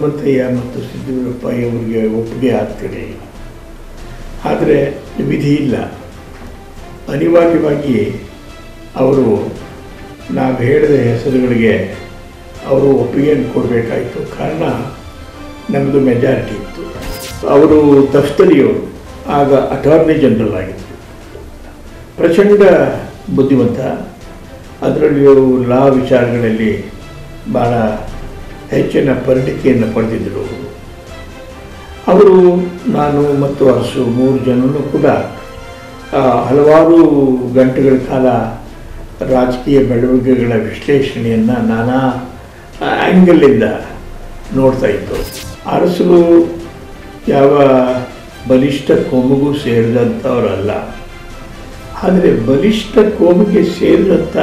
ಹನುಮಂತಯ್ಯ ಮತ್ತು ಸಿದ್ದೂರಪ್ಪ ಇವರಿಗೆ ಒಪ್ಪಿಗೆ ಆಗ್ತಿರಲಿಲ್ಲ ಆದರೆ ವಿಧಿ ಇಲ್ಲ ಅನಿವಾರ್ಯವಾಗಿ ಅವರು ನಾವು ಹೇಳಿದ ಹೆಸರುಗಳಿಗೆ ಅವರು ಒಪ್ಪಿಗೆಯನ್ನು ಕೊಡಬೇಕಾಯಿತು ಕಾರಣ ನಮ್ಮದು ಮೆಜಾರಿಟಿ ಇತ್ತು ಅವರು ದಫ್ತರಿಯವರು ಆಗ ಅಟಾರ್ನಿ ಜನರಲ್ ಆಗಿದ್ದರು ಪ್ರಚಂಡ ಬುದ್ಧಿವಂತ ಅದರಲ್ಲಿಯೂ ಲಾ ವಿಚಾರಗಳಲ್ಲಿ ಭಾಳ ಹೆಚ್ಚಿನ ಪರಿಣಿತಿಯನ್ನು ಪಡೆದಿದ್ದರು ಅವರು ನಾನು ಮತ್ತು ಅರಸು ಮೂರು ಜನರು ಕೂಡ ಆ, ಹಲವಾರು ಗಂಟೆಗಳ ಕಾಲ ರಾಜಕೀಯ ಬೆಳವಣಿಗೆಗಳ ವಿಶ್ಲೇಷಣೆಯನ್ನು ನಾನಾ ಆ್ಯಂಗಲಿಂದ ನೋಡ್ತಾ ಇತ್ತು ಅರಸರು ಯಾವ ಬಲಿಷ್ಠ ಕೋಮಿಗೂ ಸೇರಿದಂಥವರಲ್ಲ ಆದರೆ ಬಲಿಷ್ಠ ಕೋಮಿಗೆ ಸೇರಿದಂಥ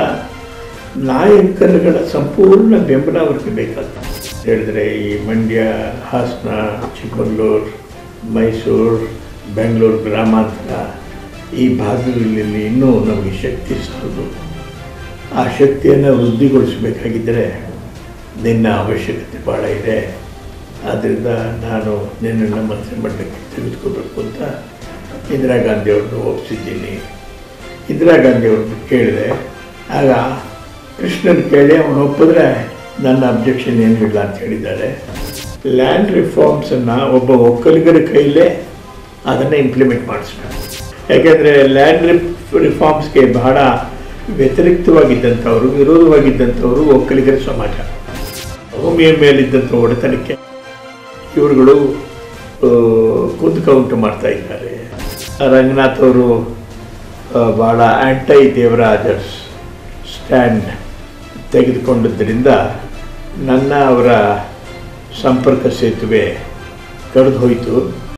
ನಾಯಕರುಗಳ ಸಂಪೂರ್ಣ ಬೆಂಬಲ ಅವ್ರಿಗೆ ಬೇಕಾಗ್ತದೆ ಹೇಳಿದ್ರೆ ಈ ಮಂಡ್ಯ ಹಾಸನ ಚಿಕ್ಕಮಗಳೂರು ಮೈಸೂರು ಬೆಂಗಳೂರು ಗ್ರಾಮಾಂತರ ಈ ಭಾಗಗಳಲ್ಲಿ ಇನ್ನೂ ನಮಗೆ ಶಕ್ತಿ ಸಾಲದು ಆ ಶಕ್ತಿಯನ್ನು ವೃದ್ಧಿಗೊಳಿಸಬೇಕಾಗಿದ್ದರೆ ನಿನ್ನ ಅವಶ್ಯಕತೆ ಭಾಳ ಇದೆ ಆದ್ದರಿಂದ ನಾನು ನಿನ್ನನ್ನು ಮಂತ್ರಿಮಂಡಲಕ್ಕೆ ತೆಗೆದುಕೋಬೇಕು ಅಂತ ಇಂದಿರಾ ಗಾಂಧಿಯವ್ರನ್ನ ಒಪ್ಪಿಸಿದ್ದೀನಿ ಇಂದಿರಾ ಗಾಂಧಿಯವ್ರನ್ನ ಕೇಳಿದೆ ಆಗ ಕೃಷ್ಣನ್ ಕೇಳಿ ಅವನು ಒಪ್ಪಿದ್ರೆ ನನ್ನ ಅಬ್ಜೆಕ್ಷನ್ ಏನು ಇಲ್ಲ ಅಂತ ಹೇಳಿದ್ದಾರೆ ಲ್ಯಾಂಡ್ ರಿಫಾರ್ಮ್ಸನ್ನು ಒಬ್ಬ ಒಕ್ಕಲಿಗರ ಕೈಲೇ ಅದನ್ನು ಇಂಪ್ಲಿಮೆಂಟ್ ಮಾಡಿಸ್ಬೇಕು ಯಾಕೆಂದರೆ ಲ್ಯಾಂಡ್ ರಿಫಾರ್ಮ್ಸ್ಗೆ ಬಹಳ ವ್ಯತಿರಿಕ್ತವಾಗಿದ್ದಂಥವರು ವಿರೋಧವಾಗಿದ್ದಂಥವರು ಒಕ್ಕಲಿಗರ ಸಮಾಜ ಭೂಮಿಯ ಮೇಲಿದ್ದಂಥ ಒಡೆತನಕ್ಕೆ ಇವರುಗಳು ಆ, ಕುಂದುಕ ಉಂಟು ಮಾಡ್ತಾ ಇದ್ದಾರೆ ರಂಗನಾಥ್ ಅವರು ಆ, ಭಾಳ ಆ್ಯಂಟೈ ದೇವರಾಜರ್ಸ್ ಸ್ಟ್ಯಾಂಡ್ ತೆಗೆದುಕೊಂಡಿದ್ದರಿಂದ ನನ್ನ ಅವರ ಸಂಪರ್ಕ ಸೇತುವೆ ಕಡಿದು ಹೋಯಿತು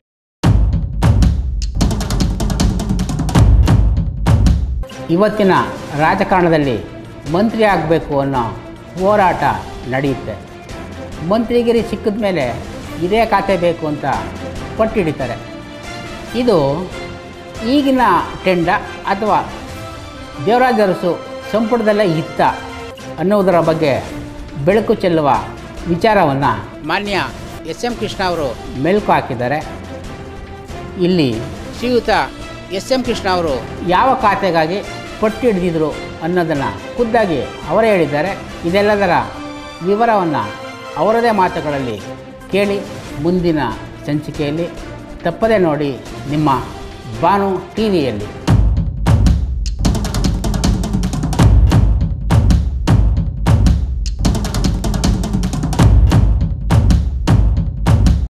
ಇವತ್ತಿನ ರಾಜಕಾರಣದಲ್ಲಿ ಮಂತ್ರಿ ಆಗಬೇಕು ಅನ್ನೋ ಹೋರಾಟ ನಡೆಯುತ್ತೆ ಮಂತ್ರಿಗಿರಿ ಸಿಕ್ಕಿದ ಮೇಲೆ ಇದೇ ಖಾತೆ ಬೇಕು ಅಂತ ಪಟ್ಟಿಡಿತಾರೆ ಇದು ಈಗಿನ ಟೆಂಡ ಅಥವಾ ದೇವರಾಜ ಅರಸು ಸಂಪುಟದಲ್ಲೇ ಇತ್ತ ಅನ್ನುವುದರ ಬಗ್ಗೆ ಬೆಳಕು ಚೆಲ್ಲುವ ವಿಚಾರವನ್ನು ಮಾನ್ಯ ಎಸ್ ಎಂ ಕೃಷ್ಣ ಅವರು ಮೆಲುಕು ಹಾಕಿದ್ದಾರೆ ಇಲ್ಲಿ ಶ್ರೀಯುತ ಎಸ್ ಎಂ ಕೃಷ್ಣ ಅವರು ಯಾವ ಖಾತೆಗಾಗಿ ಪಟ್ಟಿ ಹಿಡಿದಿದ್ರು ಅನ್ನೋದನ್ನು ಖುದ್ದಾಗಿ ಅವರೇ ಹೇಳಿದ್ದಾರೆ ಇದೆಲ್ಲದರ ವಿವರವನ್ನು ಅವರದೇ ಮಾತುಗಳಲ್ಲಿ ಕೇಳಿ ಮುಂದಿನ ಸಂಚಿಕೆಯಲ್ಲಿ ತಪ್ಪದೇ ನೋಡಿ ನಿಮ್ಮ ಬಾನು ಟಿ ವಿಯಲ್ಲಿ